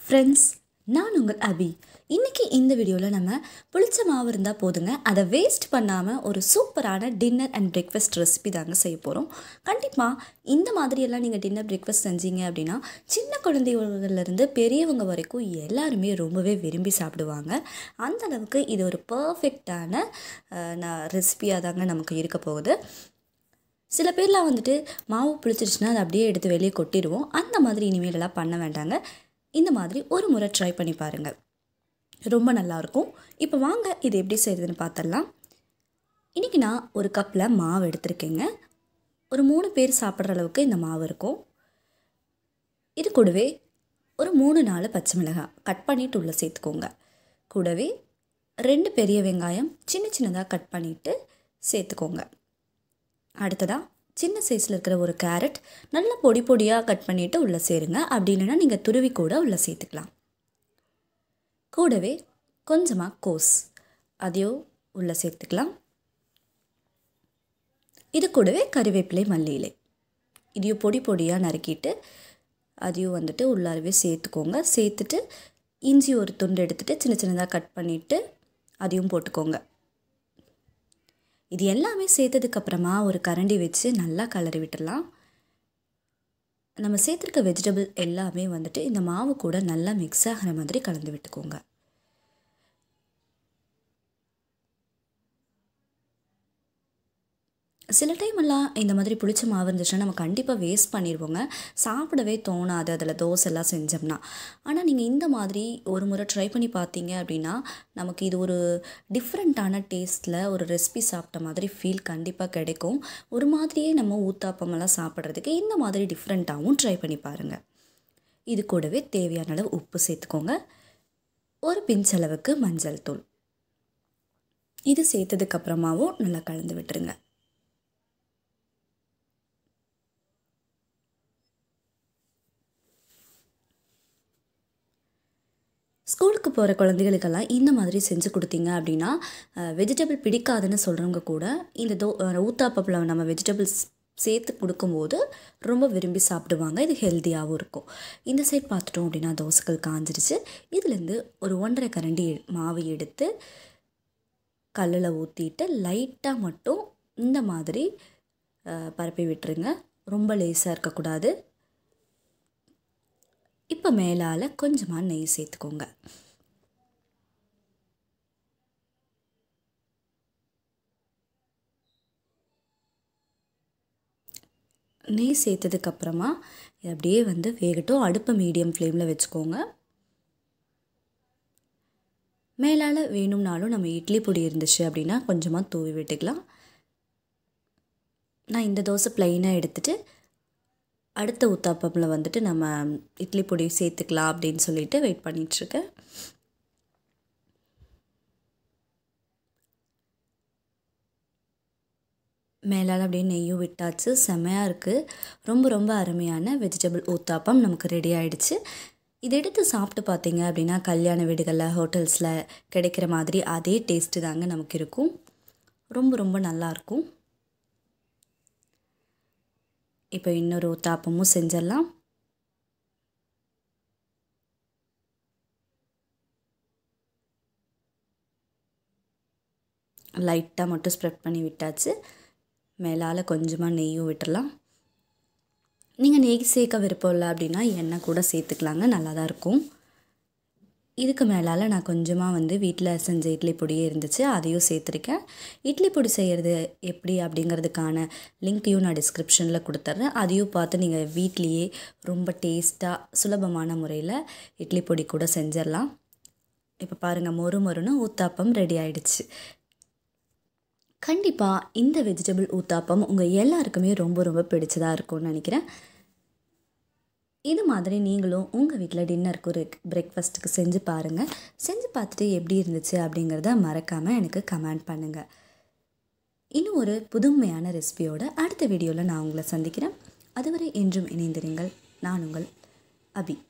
friends நான் உங்கள் அபி இன்றைக்கி இந்த வீடியோவில் நம்ம புளிச்ச மாவு இருந்தால் போதுங்க அதை வேஸ்ட் பண்ணாமல் ஒரு சூப்பரான டின்னர் அண்ட் பிரேக்ஃபாஸ்ட் ரெசிபி தாங்க செய்ய போகிறோம் கண்டிப்பாக இந்த மாதிரியெல்லாம் நீங்கள் டின்னர் பிரேக்ஃபாஸ்ட் செஞ்சீங்க அப்படின்னா சின்ன குழந்தைகள்லேருந்து பெரியவங்க வரைக்கும் எல்லாருமே ரொம்பவே விரும்பி சாப்பிடுவாங்க அந்த அளவுக்கு இது ஒரு பர்ஃபெக்டான நான் ரெசிபியாக தாங்க நமக்கு இருக்க போகுது சில பேர்லாம் வந்துட்டு மாவு புளிச்சிருச்சுன்னா அதை அப்படியே எடுத்து வெளியே கொட்டிடுவோம் அந்த மாதிரி இனிமேலெல்லாம் பண்ண வேண்டாங்க இந்த மாதிரி ஒரு முறை ட்ரை பண்ணி பாருங்கள் ரொம்ப நல்லாயிருக்கும் இப்போ வாங்க இது எப்படி செய்கிறதுன்னு பார்த்துடலாம் இன்றைக்கி நான் ஒரு கப்பில் மாவு எடுத்திருக்கேங்க ஒரு மூணு பேர் சாப்பிட்ற அளவுக்கு இந்த மாவு இருக்கும் இது கூடவே ஒரு மூணு நாலு பச்சை மிளகாய் கட் பண்ணிவிட்டு உள்ளே சேர்த்துக்கோங்க கூடவே ரெண்டு பெரிய வெங்காயம் சின்ன சின்னதாக கட் பண்ணிவிட்டு சேர்த்துக்கோங்க அடுத்ததாக சின்ன சைஸில் இருக்கிற ஒரு கேரட் நல்லா பொடி பொடியாக கட் பண்ணிவிட்டு உள்ளே சேருங்க அப்படி இல்லைன்னா நீங்கள் துருவி கூட உள்ளே சேர்த்துக்கலாம் கூடவே கொஞ்சமாக கோஸ் அதையும் உள்ளே சேர்த்துக்கலாம் இது கூடவே கறிவேப்பிலை மல்லியிலை இதையும் பொடி பொடியாக நறுக்கிட்டு அதையும் வந்துட்டு உள்ளாரவே சேர்த்துக்கோங்க சேர்த்துட்டு இஞ்சி ஒரு துண்டு எடுத்துகிட்டு சின்ன சின்னதாக கட் பண்ணிவிட்டு அதையும் போட்டுக்கோங்க இது எல்லாமே சேர்த்ததுக்கப்புறமா ஒரு கரண்டி வச்சு நல்லா கலரி விட்டுடலாம் நம்ம சேர்த்துருக்க வெஜிடபிள் எல்லாமே வந்துட்டு இந்த மாவு கூட நல்லா மிக்ஸ் ஆகிற மாதிரி கலந்து விட்டுக்கோங்க சில டைமெல்லாம் இந்த மாதிரி புளிச்ச மாவு இருந்துச்சுன்னா நம்ம கண்டிப்பாக வேஸ்ட் பண்ணிடுவோங்க சாப்பிடவே தோணாது அதில் தோசைலாம் செஞ்சோம்னா ஆனால் நீங்கள் இந்த மாதிரி ஒரு முறை ட்ரை பண்ணி பார்த்தீங்க அப்படின்னா நமக்கு இது ஒரு டிஃப்ரெண்ட்டான டேஸ்ட்டில் ஒரு ரெசிபி சாப்பிட்ட மாதிரி ஃபீல் கண்டிப்பாக கிடைக்கும் ஒரு மாதிரியே நம்ம ஊத்தாப்பமெல்லாம் சாப்பிட்றதுக்கு இந்த மாதிரி டிஃப்ரெண்ட்டாகவும் ட்ரை பண்ணி பாருங்கள் இது கூடவே தேவையான அளவு உப்பு சேர்த்துக்கோங்க ஒரு பிஞ்ச் அளவுக்கு மஞ்சள் தூள் இது சேர்த்ததுக்கப்புறமாவும் நல்லா கலந்து விட்டுருங்க ஸ்கூலுக்கு போகிற குழந்தைகளுக்கெல்லாம் இந்த மாதிரி செஞ்சு கொடுத்தீங்க அப்படின்னா வெஜிடபிள் பிடிக்காதுன்னு சொல்கிறவங்க கூட இந்த தோ ஊத்தாப்பப்பில் நம்ம வெஜிடபிள்ஸ் சேர்த்து கொடுக்கும்போது ரொம்ப விரும்பி சாப்பிடுவாங்க இது ஹெல்த்தியாகவும் இருக்கும் இந்த சைட் பார்த்துட்டோம் அப்படின்னா தோசைகள் காஞ்சிருச்சு இதுலேருந்து ஒரு ஒன்றரை கரண்டி மாவு எடுத்து கல்லில் ஊற்றிட்டு லைட்டாக மட்டும் இந்த மாதிரி பரப்பி விட்டுருங்க ரொம்ப லேஸாக இருக்கக்கூடாது இப்போ மேலால் கொஞ்சமாக நெய் சேர்த்துக்கோங்க நெய் சேர்த்ததுக்கப்புறமா அப்படியே வந்து வேகட்டும் அடுப்பை மீடியம் ஃப்ளேமில் வச்சுக்கோங்க மேலால் வேணும்னாலும் நம்ம இட்லி பொடி இருந்துச்சு அப்படின்னா கொஞ்சமாக தூவி விட்டுக்கலாம் நான் இந்த தோசை ப்ளைனாக எடுத்துகிட்டு அடுத்த ஊத்தாப்பமில் வந்துட்டு நம்ம இட்லி பொடி சேர்த்துக்கலாம் அப்படின்னு சொல்லிட்டு வெயிட் பண்ணிகிட்ருக்கேன் மேலால் அப்படியே நெய்யும் விட்டாச்சு செமையாக இருக்குது ரொம்ப ரொம்ப அருமையான வெஜிடபிள் ஊத்தாப்பம் நமக்கு ரெடி ஆகிடுச்சு இதை எடுத்து சாப்பிட்டு பார்த்தீங்க அப்படின்னா கல்யாண வீடுகளில் ஹோட்டல்ஸில் கிடைக்கிற மாதிரி அதே டேஸ்ட்டு தாங்க நமக்கு இருக்கும் ரொம்ப ரொம்ப நல்லாயிருக்கும் இப்போ இன்னொரு ஊத்தாப்பமும் செஞ்சிடலாம் லைட்டாக மட்டும் ஸ்ப்ரெட் பண்ணி விட்டாச்சு மேலால் கொஞ்சமாக நெய்யும் விட்டுடலாம் நீங்கள் நெய் சேர்க்க விருப்பம் இல்லை அப்படின்னா எண்ணெய் கூட சேர்த்துக்கலாங்க நல்லா தான் இருக்கும் இதுக்கு மேலால் நான் கொஞ்சமாக வந்து வீட்டில் செஞ்ச இட்லி பொடியே இருந்துச்சு அதையும் சேர்த்துருக்கேன் இட்லி பொடி செய்கிறது எப்படி அப்படிங்கிறதுக்கான லிங்க்கையும் நான் டிஸ்கிரிப்ஷனில் கொடுத்துட்றேன் அதையும் பார்த்து நீங்கள் வீட்லேயே ரொம்ப டேஸ்ட்டாக சுலபமான முறையில் இட்லி பொடி கூட செஞ்சிடலாம் இப்போ பாருங்கள் மொறு மொறுன்னு ஊத்தாப்பம் ரெடி ஆயிடுச்சு கண்டிப்பாக இந்த வெஜிடபிள் ஊத்தாப்பம் உங்கள் எல்லாருக்குமே ரொம்ப ரொம்ப பிடிச்சதாக இருக்கும்னு நினைக்கிறேன் இது மாதிரி நீங்களும் உங்கள் வீட்டில் டின்னருக்கு ஒரு பிரேக்ஃபாஸ்ட்டுக்கு செஞ்சு பாருங்கள் செஞ்சு பார்த்துட்டு எப்படி இருந்துச்சு அப்படிங்கிறத மறக்காமல் எனக்கு கமெண்ட் பண்ணுங்கள் இன்னும் ஒரு புதுமையான ரெசிபியோட அடுத்த வீடியோவில் நான் உங்களை சந்திக்கிறேன் அதுவரை என்றும் இணைந்திருங்கள் நான் உங்கள் அபி